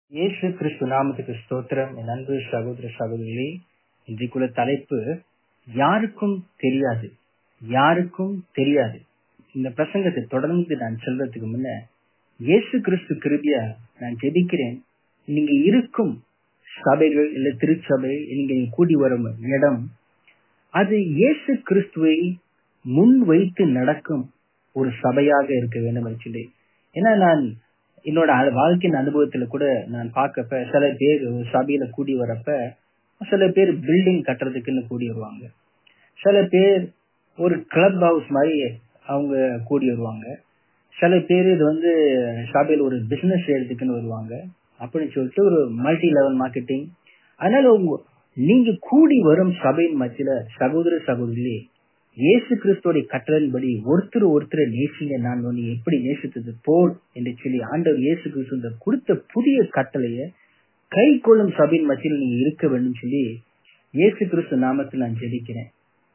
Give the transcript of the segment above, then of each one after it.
இயேசு கிறிஸ்து நாமத்துக்கு ஸ்தோத்திரம் என் அன்பு சகோதர சகோதரிகளே இன்றைக்குள்ள தலைப்பு யாருக்கும் தெரியாது யாருக்கும் தெரியாது இந்த பிரசங்கத்தை தொடர்ந்து நான் சொல்றதுக்கு முன்ன இயேசு கிறிஸ்து கிருபியா நான் ஜெபிக்கிறேன் நீங்க இருக்கும் சபைகள் இல்ல திருச்சபை நீங்க கூடி வரும் இடம் அது இயேசு கிறிஸ்துவை முன் வைத்து நடக்கும் ஒரு சபையாக இருக்க வேண்டும் என்று சொல்லி ஏன்னா நான் என்னோட அ- வாழ்க்கையின் அனுபவத்துல கூட நான் பார்க்கப்ப சில பேர் ஒரு சபையில கூடி வரப்ப சில பேர் பில்டிங் கட்டுறதுக்குன்னு கூடி வருவாங்க சில பேர் ஒரு கிளப் ஹவுஸ் மாதிரி அவங்க கூடி வருவாங்க சில பேர் இது வந்து சபையில ஒரு பிசினஸ் செய்யறதுக்குன்னு வருவாங்க அப்படின்னு சொல்லிட்டு ஒரு மல்டி லெவல் மார்க்கெட்டிங் அதனால உங்க நீங்க கூடி வரும் சபையின் மத்தியில சகோதர சகோதரிகளே இயேசு கிறிஸ்துவோட கட்டளையின்படி ஒருத்தர் ஒருத்தரை நேசிங்க நான் உன்னை எப்படி நேசித்தது போல் என்று சொல்லி ஆண்டவர் இயேசு கிறிஸ்து இந்த கொடுத்த புதிய கட்டளைய கை கொள்ளும் சபையின் மத்தியில் நீங்க இருக்க வேண்டும் சொல்லி இயேசு கிறிஸ்து நாமத்தில் நான் ஜெபிக்கிறேன்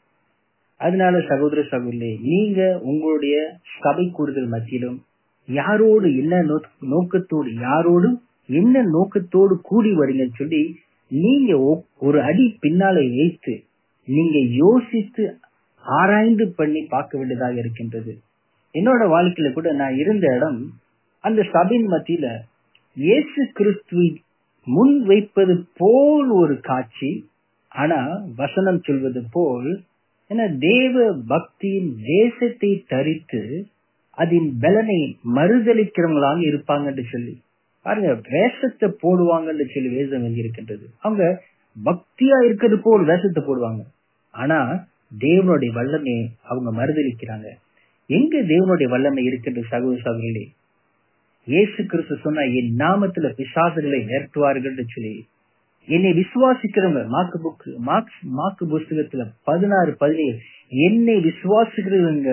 அதனால சகோதர சகோதரி நீங்க உங்களுடைய சபை கூடுதல் மத்தியிலும் யாரோடு என்ன நோக்- நோக்கத்தோடு யாரோடு என்ன நோக்கத்தோடு கூடி வரீங்கன்னு சொல்லி நீங்க ஒ- ஒரு அடி பின்னாலே வைத்து நீங்க யோசித்து ஆராய்ந்து பண்ணி பார்க்க வேண்டியதாக இருக்கின்றது என்னோட வாழ்க்கையில கூட நான் இருந்த இடம் அந்த சபையின் மத்தியில இயேசு கிறிஸ்துவை முன் வைப்பது போல் ஒரு காட்சி ஆனா வசனம் சொல்வது போல் என தேவ பக்தியின் தேசத்தை தரித்து அதன் பலனை மறுதளிக்கிறவங்களாக இருப்பாங்கன்னு சொல்லி பாருங்க வேஷத்தை போடுவாங்கன்னு சொல்லி வேதம் இருக்கின்றது அவங்க பக்தியா இருக்கிறது போல் வேஷத்தை போடுவாங்க ஆனா தேவனுடைய வல்லமை அவங்க மறுதளிக்கிறாங்க எங்க தேவனுடைய வல்லமை இருக்கின்ற சகோதர சகோதரிகளே இயேசு கிறிஸ்து சொன்னா என் நாமத்துல பிசாசுகளை நிறுத்துவார்கள் சொல்லி என்னை விசுவாசிக்கிறவங்க மாக்கு புக்கு மார்க்ஸ் மாக்கு புஸ்தகத்துல பதினாறு பதினேழு என்னை விசுவாசிக்கிறவங்க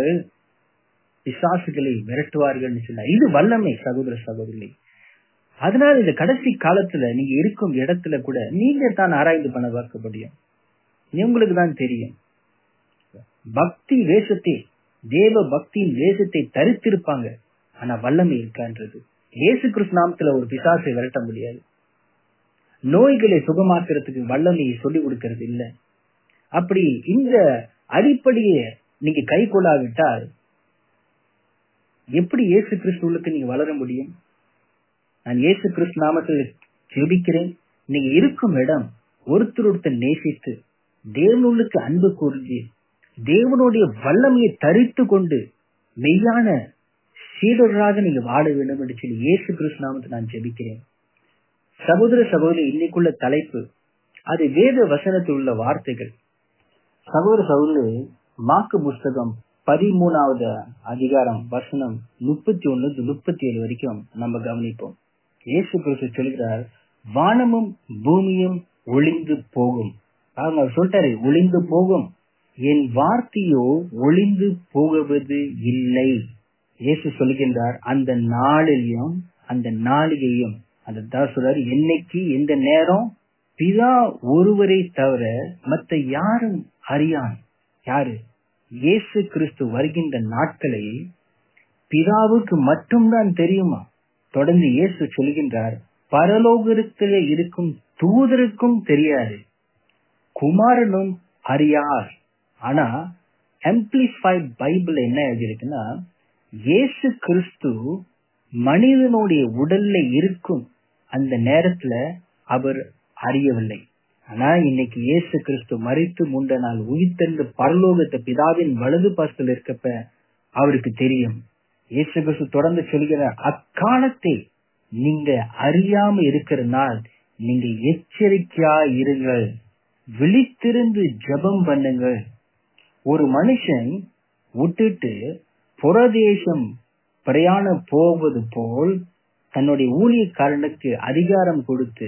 பிசாசுகளை விரட்டுவார்கள் சொன்னா இது வல்லமை சகோதர சகோதரி அதனால இந்த கடைசி காலத்துல நீங்க இருக்கும் இடத்துல கூட நீங்க தான் ஆராய்ந்து பண்ண பார்க்க முடியும் உங்களுக்கு தான் தெரியும் பக்தி வேஷத்தை தேவ பக்தியின் வேஷத்தை தரித்திருப்பாங்க ஆனா வல்லமை இருக்கான்றது இயேசு கிறிஸ்து நாமத்துல ஒரு பிசாசை விரட்ட முடியாது நோய்களை சுகமாக்குறதுக்கு வல்லமையை சொல்லி கொடுக்கறது இல்ல அப்படி இந்த அடிப்படையை நீங்க கை கொள்ளாவிட்டால் எப்படி இயேசு கிறிஸ்துவுக்கு நீங்க வளர முடியும் நான் இயேசு கிறிஸ்து நாமத்தில் ஜெபிக்கிறேன் நீங்க இருக்கும் இடம் ஒருத்தர் ஒருத்தர் நேசித்து தேவனுக்கு அன்பு கூர்ந்து தேவனுடைய வல்லமையை தரித்து கொண்டு மெய்யான சீடராக நீங்க வாழ வேண்டும் என்று சொல்லி இயேசு கிறிஸ்து நாமத்தை நான் ஜெபிக்கிறேன் சகோதர சகோதரி இன்னைக்குள்ள தலைப்பு அது வேத வசனத்தில் உள்ள வார்த்தைகள் சகோதர சகோதரி மாக்கு புஸ்தகம் பதிமூணாவது அதிகாரம் வசனம் முப்பத்தி ஒண்ணு முப்பத்தி ஏழு வரைக்கும் நம்ம கவனிப்போம் இயேசு கிறிஸ்து சொல்கிறார் வானமும் பூமியும் ஒளிந்து போகும் அவங்க அவர் சொல்லிட்டாரு ஒளிந்து போகும் என் வார்த்தையோ ஒளிந்து போகுவது இல்லை இயேசு சொல்கின்றார் அந்த நாளிலையும் அந்த நாளிகையும் அந்த தாசுரர் என்னைக்கு எந்த நேரம் பிதா ஒருவரை தவிர மத்த யாரும் அறியான் யாரு இயேசு கிறிஸ்து வருகின்ற நாட்களை பிதாவுக்கு மட்டும்தான் தெரியுமா தொடர்ந்து இயேசு சொல்கின்றார் பரலோகத்திலே இருக்கும் தூதருக்கும் தெரியாது குமாரனும் அறியார் ஆனா அம்பிளிஃபைட் பைபிள் என்ன எழுதியிருக்குன்னா இயேசு கிறிஸ்து மனிதனுடைய உடல்ல இருக்கும் அந்த நேரத்துல அவர் அறியவில்லை ஆனா இன்னைக்கு இயேசு கிறிஸ்து மறித்து முண்ட நாள் உயிர்த்தென்று பரலோகத்தை பிதாவின் வலது பாசத்தில் இருக்கப்ப அவருக்கு தெரியும் இயேசு கிறிஸ்து தொடர்ந்து சொல்கிற அக்காலத்தை நீங்க அறியாம இருக்கிற நாள் நீங்க எச்சரிக்கையா இருங்கள் விழித்திருந்து ஜெபம் பண்ணுங்கள் ஒரு மனுஷன் விட்டுட்டு புறதேசம் பிரயாணம் போவது போல் தன்னுடைய ஊழியக்காரனுக்கு அதிகாரம் கொடுத்து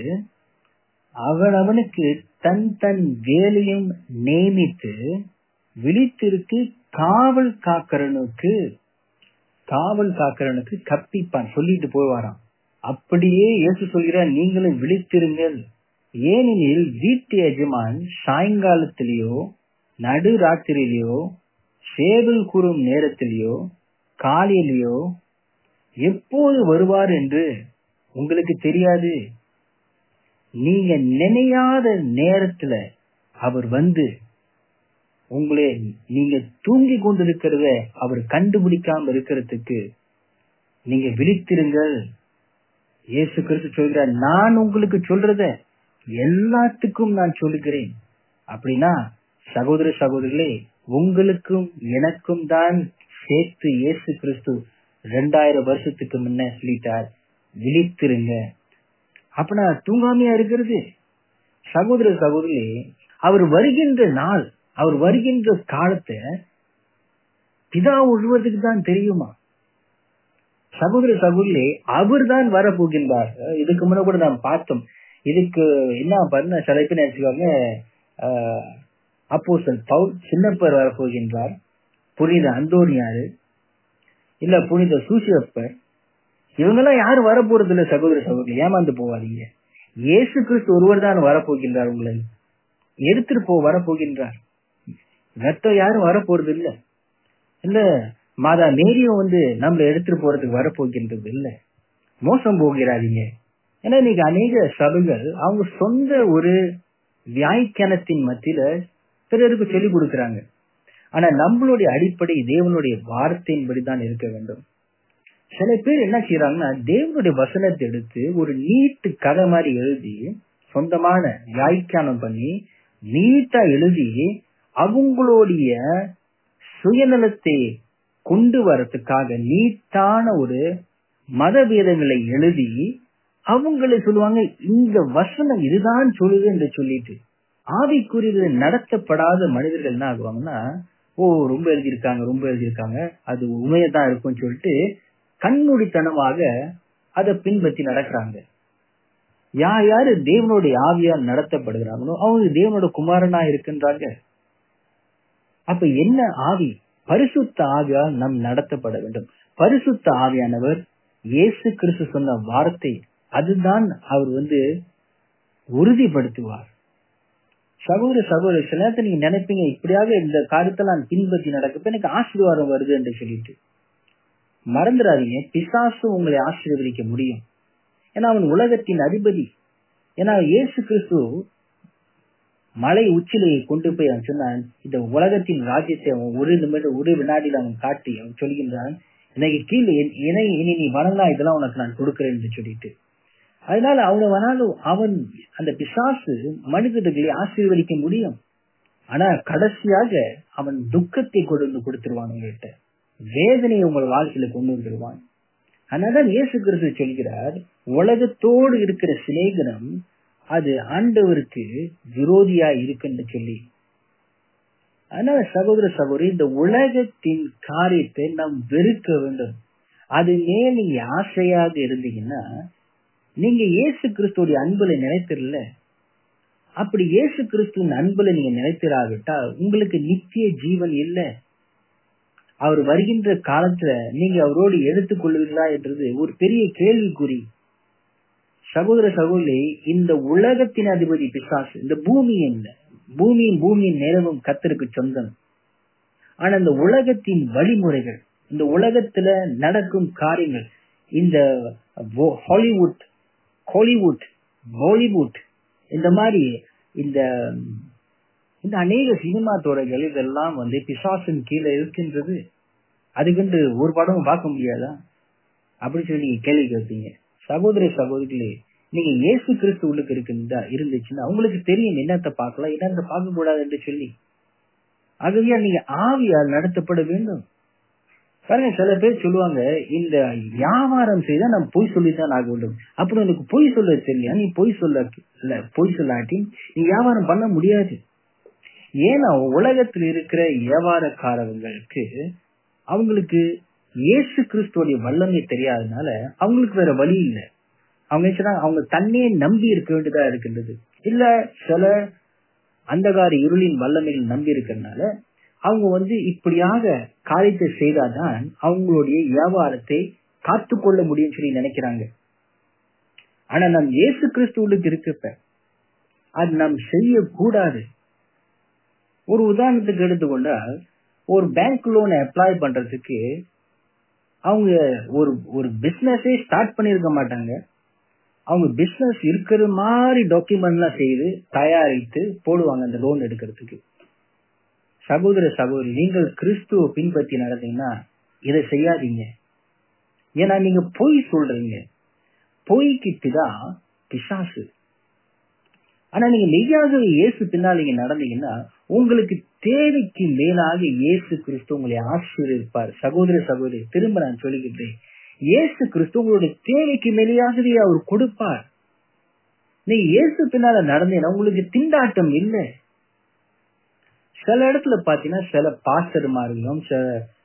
அவனவனுக்கு தன் தன் வேலையும் நியமித்து விழித்திருக்கு காவல் காக்கிறனுக்கு காவல் காக்கிறனுக்கு கப்பிப்பான் சொல்லிட்டு போவாராம் அப்படியே இயேசு சொல்கிறார் நீங்களும் விழித்திருங்கள் ஏனெனில் வீட்டு எஜமான் சாயங்காலத்திலேயோ நடு ராத்திரியிலேயோ சேவல் கூறும் நேரத்திலேயோ காலையிலேயோ எப்போது வருவார் என்று உங்களுக்கு தெரியாது நீங்க நினையாத நேரத்துல அவர் வந்து உங்களை நீங்க தூங்கி கொண்டிருக்கிறத அவர் கண்டுபிடிக்காம இருக்கிறதுக்கு நீங்க விழித்திருங்கள் இயேசு கிறிஸ்து சொல்கிறார் நான் உங்களுக்கு சொல்றத எல்லாத்துக்கும் நான் சொல்லுகிறேன் அப்படின்னா சகோதர சகோதரிகளே உங்களுக்கும் எனக்கும் தான் சேர்த்து இயேசு கிறிஸ்து ரெண்டாயிரம் வருஷத்துக்கு முன்ன சொல்லிட்டார் விழித்திருங்க அப்பனா தூங்காமையா இருக்கிறது சகோதர சகோதரி அவர் வருகின்ற நாள் அவர் வருகின்ற காலத்தை பிதா ஒருவருக்கு தான் தெரியுமா சகோதர சகோதரி அவர் தான் வரப்போகின்றார் இதுக்கு முன்ன கூட நாம் பார்த்தோம் இதுக்கு என்ன பண்ண சில பேர் நினைச்சுக்காங்க அப்போசல் பவுல் சின்னப்பர் வரப்போகின்றார் புனித அந்தோனியாரு இல்ல புனித சூசியப்பர் இவங்கெல்லாம் யாரும் வரப்போறது இல்ல சகோதர சகோதரி ஏமாந்து போவாதீங்க இயேசு கிறிஸ்து ஒருவர் தான் வரப்போகின்றார் உங்களை எடுத்துட்டு போ வரப்போகின்றார் மத்த யாரும் வரப்போறது இல்ல இல்ல மாதா மேரியும் வந்து நம்மள எடுத்துட்டு போறதுக்கு வரப்போகின்றது இல்ல மோசம் போகிறாதீங்க ஏன்னா இன்னைக்கு அநேக சபைகள் அவங்க சொந்த ஒரு வியாய்க்கானத்தின் மத்தியில பிறருக்கு சொல்லிக் கொடுக்கறாங்க ஆனா நம்மளுடைய அடிப்படை தேவனுடைய வார்த்தையின்படி தான் இருக்க வேண்டும் சில பேர் என்ன செய்யறாங்கன்னா தேவனுடைய வசனத்தை எடுத்து ஒரு நீட்டு கதை மாதிரி எழுதி சொந்தமான வியாய்க்கானம் பண்ணி நீட்டா எழுதி அவங்களுடைய சுயநலத்தை கொண்டு வரத்துக்காக நீட்டான ஒரு மதபேதங்களை எழுதி அவங்களே சொல்லுவாங்க இந்த வசனம் இதுதான் சொல்லுது என்று சொல்லிட்டு ஆவிக்குரிய நடத்தப்படாத மனிதர்கள் என்ன ஆகுவாங்கன்னா ஓ ரொம்ப எழுதியிருக்காங்க ரொம்ப எழுதியிருக்காங்க அது உண்மையதான் இருக்கும்னு சொல்லிட்டு கண்மூடித்தனமாக அதை பின்பற்றி நடக்கிறாங்க யார் யாரு தேவனுடைய ஆவியால் நடத்தப்படுகிறாங்களோ அவங்க தேவனோட குமாரனா இருக்கின்றாங்க அப்ப என்ன ஆவி பரிசுத்த ஆவியால் நம் நடத்தப்பட வேண்டும் பரிசுத்த ஆவியானவர் இயேசு கிறிஸ்து சொன்ன வார்த்தை அதுதான் அவர் வந்து உறுதிப்படுத்துவார் சகோதர சகோதர சில நேரத்தை நீங்க நினைப்பீங்க இப்படியாக இந்த காரியத்தை நான் பின்பற்றி நடக்கப்ப எனக்கு ஆசீர்வாதம் வருது என்று சொல்லிட்டு மறந்துடாதீங்க பிசாசு உங்களை ஆசீர்வதிக்க முடியும் ஏன்னா அவன் உலகத்தின் அதிபதி ஏன்னா இயேசு கிறிஸ்து மலை உச்சிலையை கொண்டு போய் அவன் சொன்னான் இந்த உலகத்தின் ராஜ்யத்தை அவன் ஒரு நிமிடம் ஒரு வினாடியில் அவன் காட்டி அவன் சொல்கின்றான் இன்னைக்கு கீழே இணை இனி நீ வணங்கா இதெல்லாம் உனக்கு நான் கொடுக்கிறேன் என்று சொல்லிட்டு அதனால அவனை வேணாலும் அவன் அந்த பிசாசு மனிதர்களை ஆசீர்வதிக்க முடியும் ஆனா கடைசியாக அவன் துக்கத்தை கொண்டு வந்து கொடுத்துருவான் உங்கள்கிட்ட வேதனையை உங்கள் வாழ்க்கையில கொண்டு வந்துருவான் அதனால இயேசு கிறிஸ்து சொல்கிறார் உலகத்தோடு இருக்கிற சிநேகனம் அது ஆண்டவருக்கு விரோதியா இருக்குன்னு சொல்லி அதனால சகோதர சகோதரி இந்த உலகத்தின் காரியத்தை நாம் வெறுக்க வேண்டும் அது மேல் நீங்க ஆசையாக இருந்தீங்கன்னா நீங்க இயேசு கிறிஸ்துவோடைய அன்புல நினைத்திரல அப்படி இயேசு கிறிஸ்துவின் அன்புல நீங்க நினைத்திராவிட்டால் உங்களுக்கு நித்திய ஜீவன் இல்லை அவர் வருகின்ற காலத்துல நீங்க அவரோடு எடுத்துக்கொள்வீர்களா என்றது ஒரு பெரிய கேள்விக்குறி சகோதர சகோதரி இந்த உலகத்தின் அதிபதி பிசாசு இந்த பூமியின் பூமியின் பூமியின் நேரமும் கத்தருக்கு சொந்தம் ஆனா இந்த உலகத்தின் வழிமுறைகள் இந்த உலகத்துல நடக்கும் காரியங்கள் இந்த ஹாலிவுட் ஹாலிவுட் பாலிவுட் இந்த மாதிரி இந்த இந்த அநேக சினிமா துறைகள் இதெல்லாம் வந்து பிசாசின் கீழே இருக்கின்றது அதுக்கென்று ஒரு படமும் பார்க்க முடியாதா அப்படின்னு சொல்லி நீங்க கேள்வி கேட்பீங்க சகோதர சகோதரிகளே நீங்க இயேசு கிறிஸ்து உள்ளுக்கு இருக்குதா இருந்துச்சுன்னா உங்களுக்கு தெரியும் என்னத்தை பார்க்கலாம் என்னத்தை பார்க்க கூடாது என்று சொல்லி ஆகவே நீங்க ஆவியால் நடத்தப்பட வேண்டும் பாருங்க சில பேர் சொல்லுவாங்க இந்த வியாபாரம் செய்தா நம்ம பொய் சொல்லித்தான் ஆக வேண்டும் அப்படி உனக்கு பொய் சொல்ல தெரியல நீ பொய் சொல்ல இல்ல பொய் சொல்லாட்டி நீ வியாபாரம் பண்ண முடியாது ஏன்னா உலகத்தில் இருக்கிற வியாபாரக்காரர்களுக்கு அவங்களுக்கு இயேசு கிறிஸ்துவோடைய வல்லமை தெரியாதனால அவங்களுக்கு வேற வழி இல்லை அவங்க நினைச்சா அவங்க தன்னையே நம்பி இருக்க வேண்டியதா இருக்கின்றது இல்ல சில அந்தகார இருளின் வல்லமையில் நம்பி இருக்கிறதுனால அவங்க வந்து இப்படியாக காரியத்தை செய்தாதான் அவங்களுடைய வியாபாரத்தை காத்துக்கொள்ள முடியும் சொல்லி நினைக்கிறாங்க ஆனா நம் இயேசு கிறிஸ்துவுக்கு இருக்கப்ப அது நாம் செய்யக்கூடாது ஒரு உதாரணத்துக்கு எடுத்துக்கொண்டால் ஒரு பேங்க் லோன் அப்ளை பண்றதுக்கு அவங்க ஒரு ஒரு பிசினஸே ஸ்டார்ட் பண்ணிருக்க மாட்டாங்க அவங்க பிசினஸ் இருக்கிற மாதிரி டாக்குமெண்ட் எல்லாம் செய்து தயாரித்து போடுவாங்க அந்த லோன் எடுக்கிறதுக்கு சகோதர சகோதரி நீங்கள் கிறிஸ்துவ பின்பற்றி நடந்தீங்கன்னா இதை செய்யாதீங்க ஏன்னா நீங்க பொய் சொல்றீங்க பொய்கிட்டு தான் பிசாசு ஆனா நீங்க மெய்யாகவே இயேசு பின்னால் நீங்க நடந்தீங்கன்னா உங்களுக்கு தேவைக்கு மேலாக இயேசு கிறிஸ்து உங்களை ஆசீர்வதிப்பார் சகோதர சகோதரி திரும்ப நான் சொல்லிக்கிட்டேன் இயேசு கிறிஸ்து உங்களுடைய தேவைக்கு மேலேயாகவே அவர் கொடுப்பார் நீங்க இயேசு பின்னால நடந்தீங்கன்னா உங்களுக்கு திண்டாட்டம் இல்லை சில இடத்துல பாத்தீங்கன்னா சில பாஸ்டர்மார்களும் சில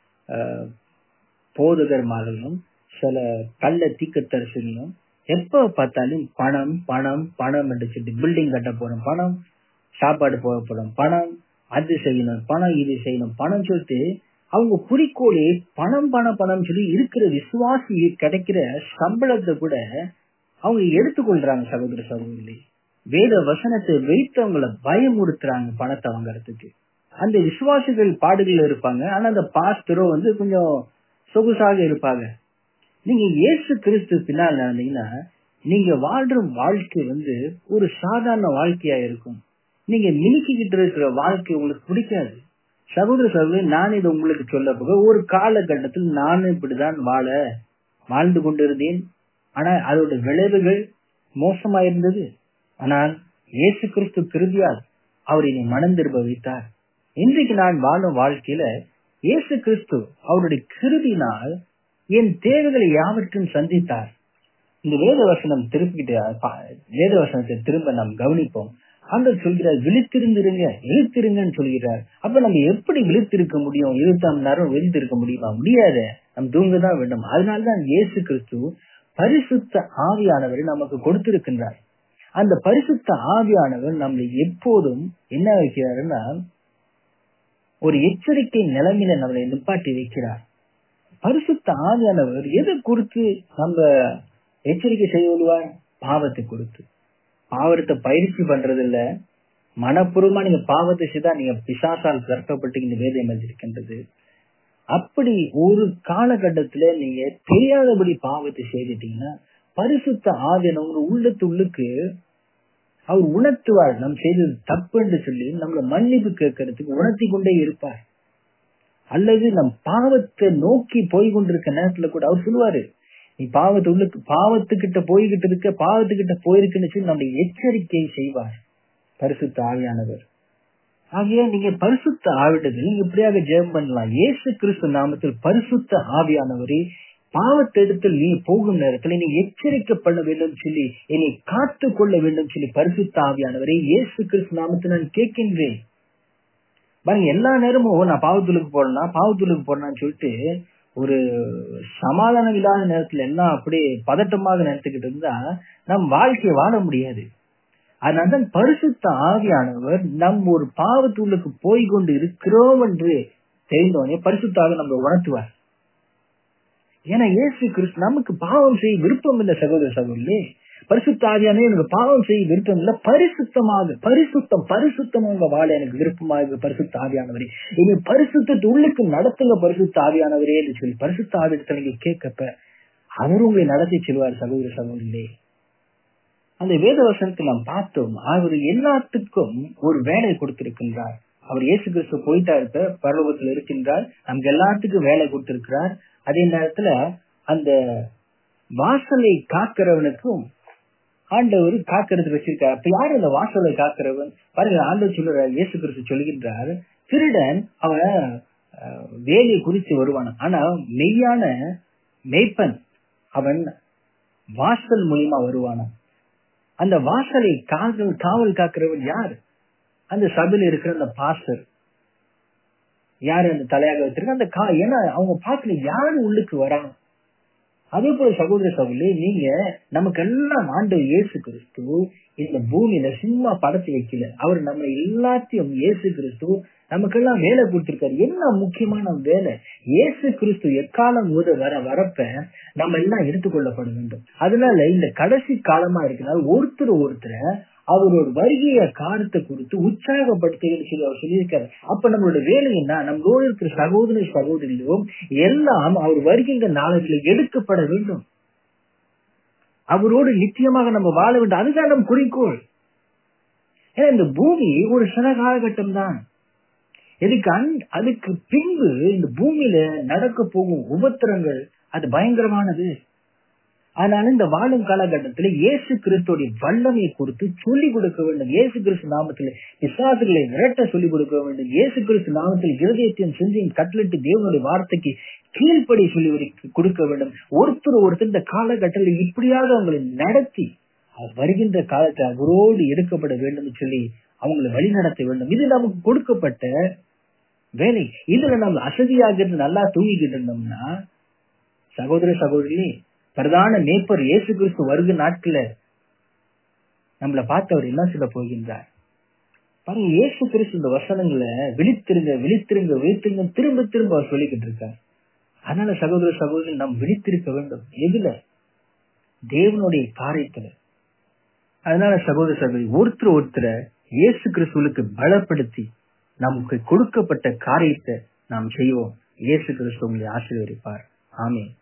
போதகர்மார்களும் சில கள்ள தீக்கத்தரசுகளும் எப்ப பார்த்தாலும் பணம் பணம் பணம் என்று சொல்லி பில்டிங் கட்ட போறோம் பணம் சாப்பாடு போக போறோம் பணம் அது செய்யணும் பணம் இது செய்யணும் பணம் சொல்லிட்டு அவங்க குறிக்கோளே பணம் பணம் பணம் சொல்லி இருக்கிற விசுவாசி கிடைக்கிற சம்பளத்தை கூட அவங்க எடுத்துக்கொள்றாங்க சகோதர சகோதரி வேத வசனத்தை வைத்தவங்களை பயமுறுத்துறாங்க பணத்தை வாங்கறதுக்கு அந்த விசுவாசிகள் பாடுகள் இருப்பாங்க ஆனா அந்த பாஸ்டரோ வந்து கொஞ்சம் சொகுசாக இருப்பாங்க நீங்க இயேசு கிறிஸ்து பின்னால் நடந்தீங்கன்னா நீங்க வாழ்ற வாழ்க்கை வந்து ஒரு சாதாரண வாழ்க்கையா இருக்கும் நீங்க மினுக்கிக்கிட்டு இருக்கிற வாழ்க்கை உங்களுக்கு பிடிக்காது சகோதர சகோதரி நான் இதை உங்களுக்கு சொல்ல போக ஒரு காலகட்டத்தில் நானும் இப்படிதான் வாழ வாழ்ந்து கொண்டிருந்தேன் ஆனா அதோட விளைவுகள் மோசமா இருந்தது ஆனால் இயேசு கிறிஸ்து கிருதியால் அவர் என்னை மனம் திரும்ப வைத்தார் இன்றைக்கு நான் வாழும் வாழ்க்கையில இயேசு கிறிஸ்து அவருடைய கிருதினால் என் தேவைகளை யாவற்றையும் சந்தித்தார் இந்த வேத வசனம் திருப்பிக்கிட்டு வேத வசனத்தை திரும்ப நாம் கவனிப்போம் அந்த சொல்கிறார் விழித்திருந்திருங்க விழித்திருங்கன்னு சொல்கிறார் அப்ப நம்ம எப்படி விழித்திருக்க முடியும் இருபத்தாம் மணி நேரம் விழித்திருக்க முடியுமா முடியாது நம் தூங்கதான் வேண்டும் அதனால்தான் இயேசு கிறிஸ்து பரிசுத்த ஆவியானவரை நமக்கு கொடுத்திருக்கின்றார் அந்த பரிசுத்த ஆவியானவர் நம்மளை எப்போதும் என்ன வைக்கிறாருன்னா ஒரு எச்சரிக்கை நிலைமையில நம்மளை நிப்பாட்டி வைக்கிறார் பரிசுத்த ஆவியானவர் எதை குறித்து நம்ம எச்சரிக்கை செய்ய விடுவார் பாவத்தை கொடுத்து பாவத்தை பயிற்சி பண்றது இல்ல மனப்பூர்வமா நீங்க பாவத்தை செய்தா நீங்க பிசாசால் கற்கப்பட்டு இந்த வேதம் இருக்கின்றது அப்படி ஒரு காலகட்டத்துல நீங்க தெரியாதபடி பாவத்தை செய்துட்டீங்கன்னா பரிசுத்த ஆவியானவர் உள்ளத்து உள்ளுக்கு அவர் உணர்த்துவார் நம் செய்தது தப்பு என்று சொல்லி நம்மள மன்னிப்பு கேட்கறதுக்கு உணர்த்தி கொண்டே இருப்பார் அல்லது நம் பாவத்தை நோக்கி போய் கொண்டிருக்க நேரத்துல கூட அவர் சொல்லுவாரு நீ பாவத்து உள்ளுக்கு பாவத்துக்கிட்ட போய்கிட்டு இருக்க பாவத்துக்கிட்ட போயிருக்குன்னு சொல்லி நம்முடைய எச்சரிக்கை செய்வார் பரிசுத்த ஆவியானவர் ஆகையா நீங்க பரிசுத்த ஆவிட்டது நீங்க இப்படியாக ஜெயம் பண்ணலாம் இயேசு கிறிஸ்து நாமத்தில் பரிசுத்த ஆவியானவரே பாவத்தை எடுத்து நீ போகும் நேரத்துல நீ எச்சரிக்கப்பட வேண்டும் சொல்லி என்னை காத்து கொள்ள வேண்டும் சொல்லி பரிசுத்த ஆவியானவரே இயேசு கிறிஸ்து நாமத்தில் நான் கேட்கின்றேன் பாருங்க எல்லா நேரமும் நான் பாவத்துலுக்கு போறேன்னா பாவத்துலுக்கு போறேன்னு சொல்லிட்டு ஒரு சமாதானம் இல்லாத நேரத்துல எல்லாம் அப்படியே பதட்டமாக நினைத்துக்கிட்டு இருந்தா நம் வாழ்க்கையை வாழ முடியாது அதனால்தான் பரிசுத்த ஆவியானவர் நம் ஒரு பாவத்துள்ளுக்கு போய் கொண்டு இருக்கிறோம் என்று தெரிந்தவனே பரிசுத்தாக நம்ம உணர்த்துவார் ஏன்னா இயேசு கிறிஸ்து நமக்கு பாவம் செய்ய விருப்பம் இல்லை சகோதர சகோதரி பரிசுத்த ஆவியானே எனக்கு பாவம் செய்ய விருப்பம் இல்லை பரிசுத்தமாக பரிசுத்தம் பரிசுத்தமாக வாழ எனக்கு விருப்பமாக பரிசுத்த ஆவியானவரே இனி பரிசுத்த உள்ளுக்கு நடத்துங்க பரிசுத்த ஆவியானவரே என்று சொல்லி பரிசுத்த ஆவியத்தை நீங்க கேட்கப்ப அவர் உங்களை நடத்தி செல்வார் சகோதர சகோதரிலே அந்த வேத வசனத்தை நாம் பார்த்தோம் அவர் எல்லாத்துக்கும் ஒரு வேலை கொடுத்திருக்கின்றார் அவர் இயேசு கிறிஸ்து போயிட்டா இருக்க பரலோகத்தில் இருக்கின்றார் நமக்கு எல்லாத்துக்கும் வேலை கொடுத்திருக்கிறார் அதே நேரத்துல அந்த வாசலை காக்கிறவனுக்கும் ஆண்டவர் காக்கிறதுக்கு வச்சிருக்காரு அப்ப யார் அந்த வாசலை காக்கிறவன் பாருங்க ஆண்டவர் சொல்ற இயேசு கிறிஸ்து சொல்கின்றார் திருடன் அவன் வேலையை குறித்து வருவான் ஆனா மெய்யான மெய்ப்பன் அவன் வாசல் மூலியமா வருவானா அந்த வாசலை காவல் காவல் காக்கிறவன் யார் அந்த சபையில இருக்கிற அந்த பாஸ்டர் யாரு அந்த தலையாக வச்சிருக்க அந்த கா ஏன்னா அவங்க பாக்கல யாரு உள்ளுக்கு வராங்க அதே போல சகோதர சகோதரி நீங்க நமக்கு எல்லாம் ஆண்டு இயேசு கிறிஸ்து இந்த பூமியில சும்மா படைச்சு வைக்கல அவர் நம்ம எல்லாத்தையும் இயேசு கிறிஸ்து நமக்கெல்லாம் வேலை கொடுத்திருக்காரு என்ன முக்கியமான வேலை இயேசு கிறிஸ்து எக்காலம் போது வர வரப்ப நம்ம எல்லாம் எடுத்துக்கொள்ளப்பட வேண்டும் அதனால இந்த கடைசி காலமா இருக்கிறனால ஒருத்தர் ஒருத்தரை அவரோட வருகைய காலத்தை குறித்து உற்சாகப்படுத்துகிறது சொல்லி அவர் சொல்லியிருக்காரு அப்ப நம்மளோட வேலை என்ன நம்மளோட இருக்கிற சகோதரி சகோதரிகளும் எல்லாம் அவர் வருகின்ற நாளத்தில் எடுக்கப்பட வேண்டும் அவரோடு நிச்சயமாக நம்ம வாழ வேண்டும் அதுதான் நம் குறிக்கோள் ஏன்னா இந்த பூமி ஒரு சில காலகட்டம் தான் இதுக்கு அன் அதுக்கு பின்பு இந்த பூமியில நடக்க போகும் உபத்திரங்கள் அது பயங்கரமானது அதனால இந்த வாழும் காலகட்டத்தில் இயேசு கிறிஸ்துடைய வல்லமையை குறித்து சொல்லிக் கொடுக்க வேண்டும் இயேசு கிறிஸ்து நாமத்தில் விசுவாசிகளை விரட்ட சொல்லிக் கொடுக்க வேண்டும் இயேசு கிறிஸ்து நாமத்தில் இருதயத்தையும் சிந்தையும் கட்டளிட்டு தேவனுடைய வார்த்தைக்கு கீழ்ப்படி சொல்லி ஒரு- கொடுக்க வேண்டும் ஒருத்தர் ஒருத்தர் இந்த காலகட்டத்தில் இப்படியாக அவங்களை நடத்தி அவர் வருகின்ற காலத்தில் அவரோடு எடுக்கப்பட வேண்டும் சொல்லி அவங்களை வழிநடத்த வேண்டும் இது நமக்கு கொடுக்கப்பட்ட வேலை இதுல நம்ம அசதியாக இருந்து நல்லா தூங்கிக்கிட்டு இருந்தோம்னா சகோதர சகோதரி பிரதான மேய்ப்பர் இயேசு கிறிஸ்து வருகிற நாட்கள்ல நம்மள பார்த்து அவர் என்ன சொல்ல போகின்றார் பாருங்க இயேசு கிறிஸ்து இந்த வசனங்களை விழித்திருங்க விழித்திருங்க விழித்திருங்க திரும்ப திரும்ப அவர் சொல்லிக்கிட்டு இருக்கார் அதனால சகோதர சகோதரி நாம் விழித்திருக்க வேண்டும் எதுல தேவனுடைய காரியத்துல அதனால சகோதர சகோதரி ஒருத்தர் ஒருத்தரை இயேசு கிறிஸ்துவுக்கு பலப்படுத்தி நமக்கு கொடுக்கப்பட்ட காரியத்தை நாம் செய்வோம் இயேசு கிறிஸ்து உங்களை ஆசீர்வதிப்பார் ஆமென்